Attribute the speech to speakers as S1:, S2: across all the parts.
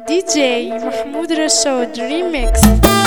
S1: دي جي محمود رشاد ريميكس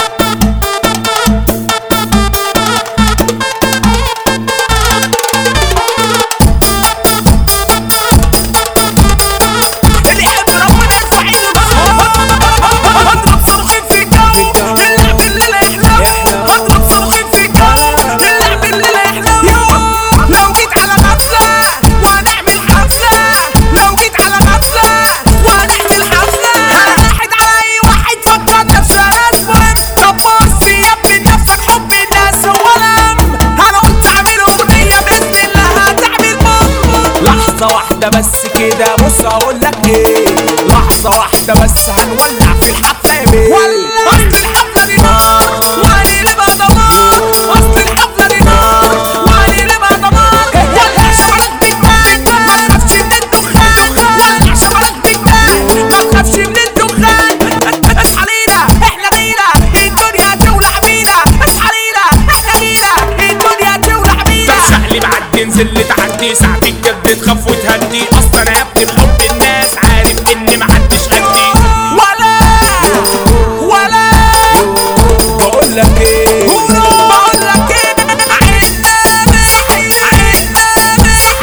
S2: اللي يحب ربنا يرفع ايده اضرب صاروخين في الجو اللعب الليلة يحلو اضرب صاروخين في الجو اللعب الليلة يحلو لو جيت على غفلة وهنعمل حفلة لو جيت على غفلة وهنعمل حفلة هنحد على اي واحد فكر نفسه ناس مهم طب بص يا ابني نفسك حب الناس هو الهم انا قلت اعمل اغنية باذن الله هتعمل بوم لحظة واحدة بس كده بص اقول لك ايه لحظة واحدة بس هنولع في الحفلة يا بيه ولا اصل الحفلة دي نار وهنقلبها دمار اصل الحفلة دي نار وهنقلبها دمار ولع شبك بالنار ما تخافش من الدخان ولع شبك بالنار ما تخافش من الدخان اصحى لينا احنا غيرة الدنيا تولع بينا اصحى لينا احنا غيرة الدنيا تولع بينا
S3: سهل بعدي انزل لتعدي ساعة الجد تخاف وتهدي اصلا انا يا ابني بحب الناس عارف ان محدش قدي
S2: ولا ولا
S3: بقول لك ايه
S2: بقول لك ايه عنا عنا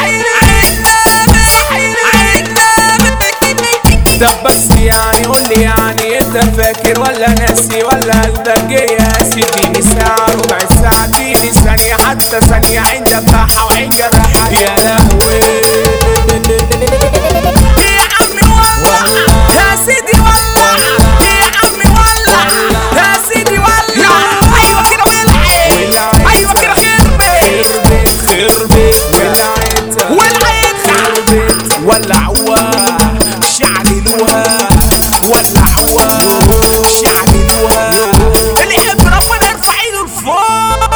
S2: عنا
S3: طب بس يعني قول لي يعني انت فاكر ولا ناسي ولا قلبك جاي اديني ساعة ربع ساعة اديني ثانية حتى ثانية عين جرحة وعين جرحة يا لهوي
S2: يا عمي ولع يا سيدي ولع يا عمي ولع يا سيدي ولع ايوه كده ولعت ايوه كده خربت
S3: خربت ولعت
S2: ولعت
S3: خربت ولعوها شعللوها ولعوها شعللوها
S2: اللي يحب ربنا يرفع ايده لفوق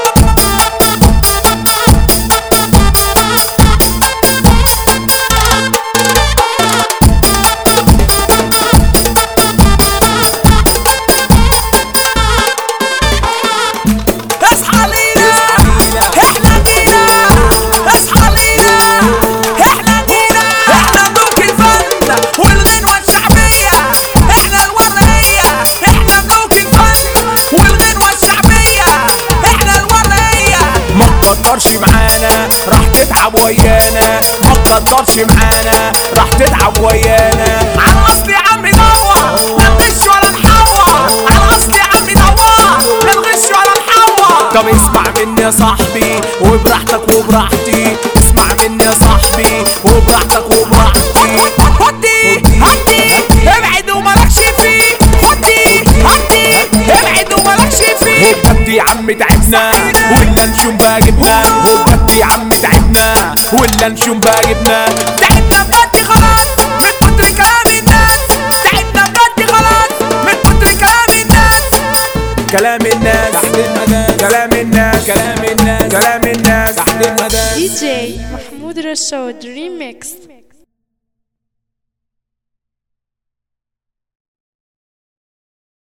S2: اصحى لينا احنا جينا اصحى لينا احنا جينا احنا ملوك الفن والغنوة الشعبية احنا الورقية احنا ملوك الفن والغنوة الشعبية احنا الورقية
S3: ما تقدرش معانا راح تتعب ويانا ما تقدرش معانا راح تتعب ويانا
S2: على الاصل يا عم دور لا نغش ولا نحور على الاصل يا عم دور لا نغش ولا نحور
S3: طب اسمع مني يا صاحبي وبراحتك وبراحتي اسمع مني يا صاحبي وبراحتك وبراحتي
S2: هدي هدي ابعد ومالكش فيه هدي هدي ابعد ومالكش فيه
S3: وبجد يا عم تعبنا ولا نشوم بقى جبنا وبجد يا عم تعبنا ولا نشوم بقى جبنا
S2: تعبنا بجد خلاص من كتر كلام الناس تعبنا بجد خلاص من كتر كلام الناس
S3: كلام الناس تحت المدى كلام الناس كلام الناس كلام الناس تحت المدى
S1: دي جي محمود رشاد ريميكس